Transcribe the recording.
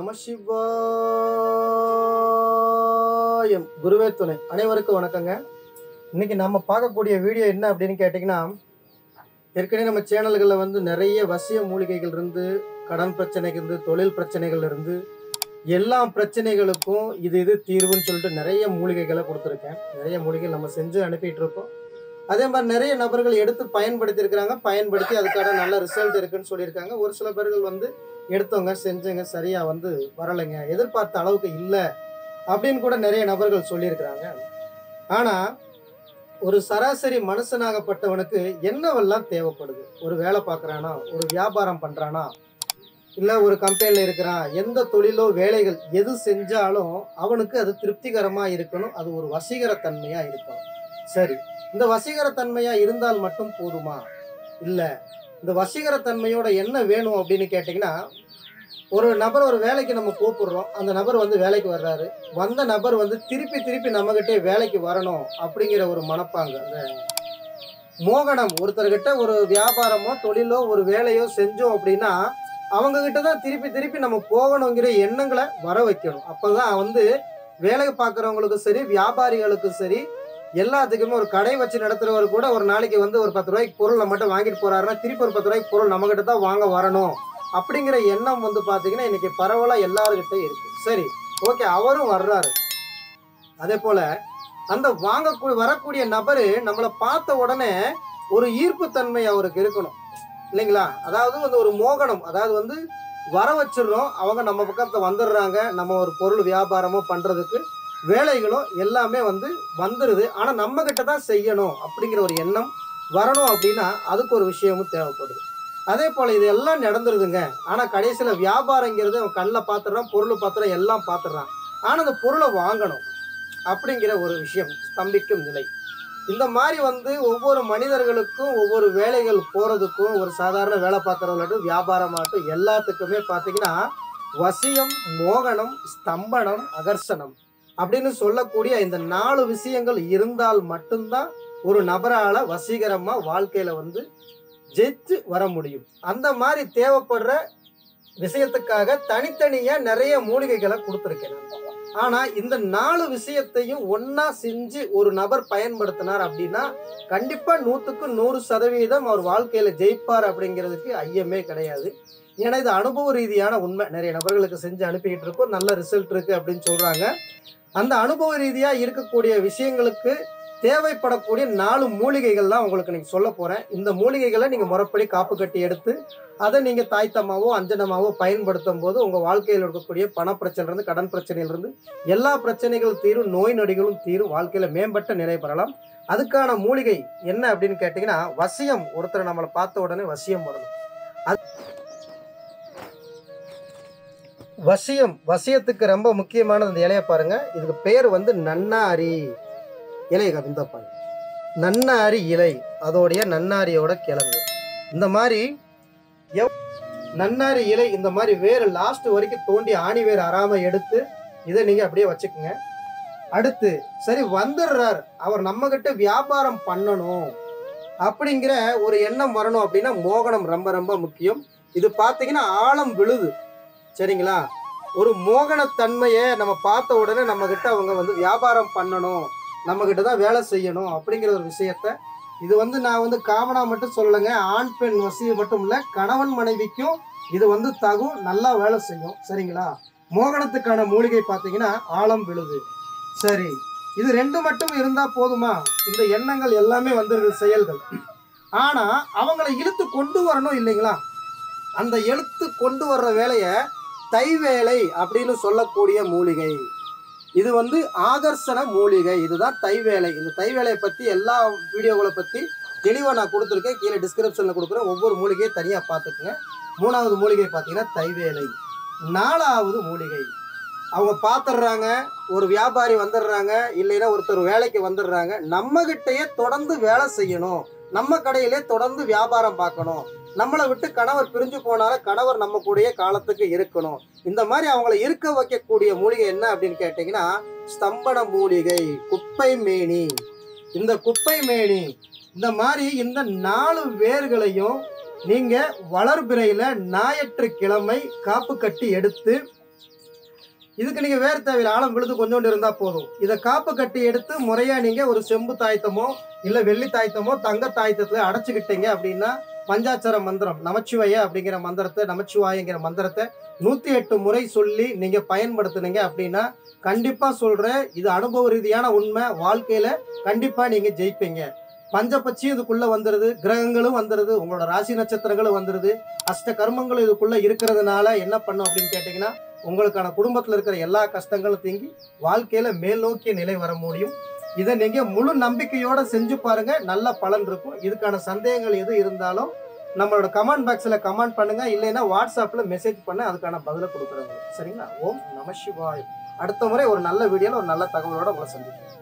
நம சிவாயம் குருவே துணை அனைவருக்கும் வணக்கங்க இன்னைக்கு நம்ம பார்க்கக்கூடிய வீடியோ என்ன அப்படின்னு கேட்டிங்கன்னா ஏற்கனவே நம்ம சேனல்களில் வந்து நிறைய வசிய மூலிகைகள் இருந்து கடன் பிரச்சனைகள் இருந்து தொழில் பிரச்சனைகள் இருந்து எல்லா பிரச்சனைகளுக்கும் இது இது தீர்வுன்னு சொல்லிட்டு நிறைய மூலிகைகளை கொடுத்துருக்கேன் நிறைய மூலிகைகள் நம்ம செஞ்சு அனுப்பிட்டு இருக்கோம் அதே மாதிரி நிறைய நபர்கள் எடுத்து பயன்படுத்தி இருக்கிறாங்க பயன்படுத்தி அதுக்கான நல்ல ரிசல்ட் இருக்குன்னு சொல்லியிருக்காங்க ஒரு சில பேர்கள் வந்து எடுத்தவங்க செஞ்சவங்க சரியா வந்து வரலைங்க எதிர்பார்த்த அளவுக்கு இல்லை அப்படின்னு கூட நிறைய நபர்கள் சொல்லியிருக்கிறாங்க ஆனா ஒரு சராசரி மனுஷனாகப்பட்டவனுக்கு என்னவெல்லாம் தேவைப்படுது ஒரு வேலை பார்க்குறானா ஒரு வியாபாரம் பண்றானா இல்லை ஒரு கம்பெனியில் இருக்கிறான் எந்த தொழிலோ வேலைகள் எது செஞ்சாலும் அவனுக்கு அது திருப்திகரமாக இருக்கணும் அது ஒரு வசீகரத்தன்மையாக இருக்கணும் சரி இந்த வசீகரத்தன்மையாக இருந்தால் மட்டும் போதுமா இல்லை இந்த வசீகரத்தன்மையோட என்ன வேணும் அப்படின்னு கேட்டிங்கன்னா ஒரு நபர் ஒரு வேலைக்கு நம்ம கூப்பிடுறோம் அந்த நபர் வந்து வேலைக்கு வர்றாரு வந்த நபர் வந்து திருப்பி திருப்பி நம்மகிட்டே வேலைக்கு வரணும் அப்படிங்கிற ஒரு மனப்பாங்க அந்த மோகனம் ஒருத்தர்கிட்ட ஒரு வியாபாரமோ தொழிலோ ஒரு வேலையோ செஞ்சோம் அப்படின்னா அவங்க கிட்ட தான் திருப்பி திருப்பி நம்ம போகணுங்கிற எண்ணங்களை வர வைக்கணும் அப்பதான் வந்து வேலை பார்க்குறவங்களுக்கும் சரி வியாபாரிகளுக்கும் சரி எல்லாத்துக்குமே ஒரு கடை வச்சு நடத்துறவர் கூட ஒரு நாளைக்கு வந்து ஒரு பத்து ரூபாய்க்கு பொருள் நம்ம மட்டும் வாங்கிட்டு போறாருன்னா திருப்பி ஒரு பத்து ரூபாய்க்கு பொருள் நம்ம கிட்ட தான் வாங்க வரணும் அப்படிங்கிற எண்ணம் வந்து பாத்தீங்கன்னா இன்னைக்கு பரவலாக எல்லாருக்கிட்ட இருக்கு சரி ஓகே அவரும் வர்றாரு அதே போல அந்த வாங்கக்கூடிய வரக்கூடிய நபரு நம்மளை பார்த்த உடனே ஒரு ஈர்ப்பு தன்மை அவருக்கு இருக்கணும் இல்லைங்களா அதாவது வந்து ஒரு மோகனம் அதாவது வந்து வர வச்சிடுறோம் அவங்க நம்ம பக்கத்துல வந்துடுறாங்க நம்ம ஒரு பொருள் வியாபாரமோ பண்றதுக்கு வேலைகளும் எல்லாமே வந்து வந்துடுது ஆனா நம்ம கிட்ட தான் செய்யணும் அப்படிங்கிற ஒரு எண்ணம் வரணும் அப்படின்னா அதுக்கு ஒரு விஷயமும் தேவைப்படுது அதே போல இது எல்லாம் நடந்துருதுங்க ஆனா கடைசியில வியாபாரங்கிறது அவன் கண்ணில் பார்த்துடுறான் பொருள் பார்த்துறான் எல்லாம் பார்த்துடுறான் ஆனா அந்த பொருளை வாங்கணும் அப்படிங்கிற ஒரு விஷயம் ஸ்தம்பிக்கும் நிலை இந்த மாதிரி வந்து ஒவ்வொரு மனிதர்களுக்கும் ஒவ்வொரு வேலைகள் போறதுக்கும் ஒரு சாதாரண வேலை பார்க்குறவங்களாட்டும் வியாபாரமாகட்டும் எல்லாத்துக்குமே பார்த்தீங்கன்னா வசியம் மோகனம் ஸ்தம்பனம் அகர்ஷணம் அப்படின்னு சொல்லக்கூடிய இந்த நாலு விஷயங்கள் இருந்தால் மட்டும்தான் ஒரு நபரால வசீகரமா வாழ்க்கையில வந்து ஜெயித்து வர முடியும் அந்த மாதிரி தேவைப்படுற விஷயத்துக்காக தனித்தனியா நிறைய மூலிகைகளை கொடுத்துருக்கேன் நான். ஆனா இந்த நாலு விஷயத்தையும் ஒண்ணா செஞ்சு ஒரு நபர் பயன்படுத்தினார் அப்படின்னா கண்டிப்பா நூத்துக்கு நூறு சதவீதம் அவர் வாழ்க்கையில ஜெயிப்பார் அப்படிங்கிறதுக்கு ஐயமே கிடையாது ஏன்னா இது அனுபவ ரீதியான உண்மை நிறைய நபர்களுக்கு செஞ்சு அனுப்பிக்கிட்டு இருக்கோம் நல்ல ரிசல்ட் இருக்கு அப்படின்னு சொல்றாங்க அந்த அனுபவ ரீதியா இருக்கக்கூடிய விஷயங்களுக்கு தேவைப்படக்கூடிய நாலு மூலிகைகள் தான் உங்களுக்கு நீங்க சொல்ல போறேன் இந்த மூலிகைகளை நீங்க முறைப்படி காப்பு கட்டி எடுத்து அதை நீங்க தாய்த்தமாவோ அஞ்சனமாவோ பயன்படுத்தும் போது உங்க வாழ்க்கையில் இருக்கக்கூடிய பண பிரச்சனை இருந்து கடன் பிரச்சனையிலிருந்து எல்லா பிரச்சனைகளும் தீரும் நோய் நொடிகளும் தீரும் வாழ்க்கையில மேம்பட்ட நிலை பெறலாம் அதுக்கான மூலிகை என்ன அப்படின்னு கேட்டீங்கன்னா வசியம் ஒருத்தரை நம்மளை பார்த்த உடனே வசியம் வரணும் அது- வசியம் வசியத்துக்கு ரொம்ப முக்கியமானது இந்த இலையை பாருங்க இதுக்கு பேர் வந்து நன்னாரி இலை இந்த பாருங்க நன்னாரி இலை அதோடைய நன்னாரியோட கிழங்கு இந்த மாதிரி எவ் நன்னாரி இலை இந்த மாதிரி வேறு லாஸ்ட் வரைக்கும் தோண்டி ஆணி வேர் அறாம எடுத்து இதை நீங்க அப்படியே வச்சுக்கோங்க அடுத்து சரி வந்துடுறார் அவர் நம்ம கிட்ட வியாபாரம் பண்ணணும் அப்படிங்கிற ஒரு எண்ணம் வரணும் அப்படின்னா மோகனம் ரொம்ப ரொம்ப முக்கியம் இது பார்த்தீங்கன்னா ஆழம் விழுது சரிங்களா ஒரு மோகனத்தன்மையை நம்ம பார்த்த உடனே நம்ம கிட்ட அவங்க வந்து வியாபாரம் பண்ணணும் நம்ம கிட்ட தான் வேலை செய்யணும் அப்படிங்கிற ஒரு விஷயத்த இது வந்து நான் வந்து காமனா மட்டும் சொல்லலைங்க ஆண் பெண் வசியம் மட்டும் இல்லை கணவன் மனைவிக்கும் இது வந்து தகும் நல்லா வேலை செய்யும் சரிங்களா மோகனத்துக்கான மூலிகை பார்த்தீங்கன்னா ஆழம் விழுது சரி இது ரெண்டு மட்டும் இருந்தா போதுமா இந்த எண்ணங்கள் எல்லாமே வந்துருது செயல்கள் ஆனா அவங்களை இழுத்து கொண்டு வரணும் இல்லைங்களா அந்த இழுத்து கொண்டு வர்ற வேலையை தைவேலை அப்படின்னு சொல்லக்கூடிய மூலிகை இது வந்து ஆகர்ஷண மூலிகை இதுதான் தைவேலை இந்த தைவேலையை பற்றி எல்லா வீடியோகளை பற்றி தெளிவாக நான் கொடுத்துருக்கேன் கீழே டிஸ்கிரிப்ஷனில் கொடுக்குறேன் ஒவ்வொரு மூலிகையை தனியாக பார்த்துக்குங்க மூணாவது மூலிகை பார்த்தீங்கன்னா தைவேலை நாலாவது மூலிகை அவங்க பார்த்துடுறாங்க ஒரு வியாபாரி வந்துடுறாங்க இல்லைன்னா ஒருத்தர் வேலைக்கு வந்துடுறாங்க நம்ம கிட்டயே தொடர்ந்து வேலை செய்யணும் நம்ம கடையிலே தொடர்ந்து வியாபாரம் பார்க்கணும் நம்மளை விட்டு கணவர் பிரிஞ்சு போனாலும் கணவர் நம்ம கூடயே காலத்துக்கு இருக்கணும் இந்த மாதிரி அவங்கள இருக்க வைக்கக்கூடிய மூலிகை என்ன அப்படின்னு கேட்டிங்கன்னா ஸ்தம்பன மூலிகை குப்பை மேனி இந்த குப்பை மேனி இந்த மாதிரி இந்த நாலு வேர்களையும் நீங்க வளர்பிறையில ஞாயிற்றுக்கிழமை காப்பு கட்டி எடுத்து இதுக்கு நீங்க வேறு தேவையில்லை ஆழம் விழுது கொஞ்சோண்டு இருந்தா போதும் இதை காப்பு கட்டி எடுத்து முறையா நீங்க ஒரு செம்பு தாயத்தமோ இல்ல வெள்ளி தாயத்தமோ தங்க தாயத்தத்துல அடைச்சுக்கிட்டீங்க அப்படின்னா பஞ்சாட்சர மந்திரம் நமச்சிவாய அப்படிங்கிற மந்திரத்தை நமச்சிவாயங்கிற மந்திரத்தை நூத்தி எட்டு முறை சொல்லி நீங்க பயன்படுத்துனீங்க அப்படின்னா கண்டிப்பா சொல்றேன் இது அனுபவ ரீதியான உண்மை வாழ்க்கையில கண்டிப்பா நீங்க ஜெயிப்பீங்க பஞ்சபட்சி இதுக்குள்ள வந்துருது கிரகங்களும் வந்துருது உங்களோட ராசி நட்சத்திரங்களும் வந்துருது அஷ்ட கர்மங்களும் இதுக்குள்ள இருக்கிறதுனால என்ன பண்ணும் அப்படின்னு கேட்டீங்கன்னா உங்களுக்கான குடும்பத்துல இருக்கிற எல்லா கஷ்டங்களும் தீங்கி வாழ்க்கையில மேல் நோக்கிய நிலை வர முடியும் இதை நீங்க முழு நம்பிக்கையோட செஞ்சு பாருங்க நல்ல பலன் இருக்கும் இதுக்கான சந்தேகங்கள் எது இருந்தாலும் நம்மளோட கமெண்ட் பாக்ஸில் கமெண்ட் பண்ணுங்க இல்லைன்னா வாட்ஸ்அப்பில் மெசேஜ் பண்ண அதுக்கான பதிலை கொடுக்குறவங்க சரிங்களா ஓம் நம சிவாய் அடுத்த முறை ஒரு நல்ல வீடியோவில் ஒரு நல்ல தகவலோட உங்களை சந்திக்கிறேன்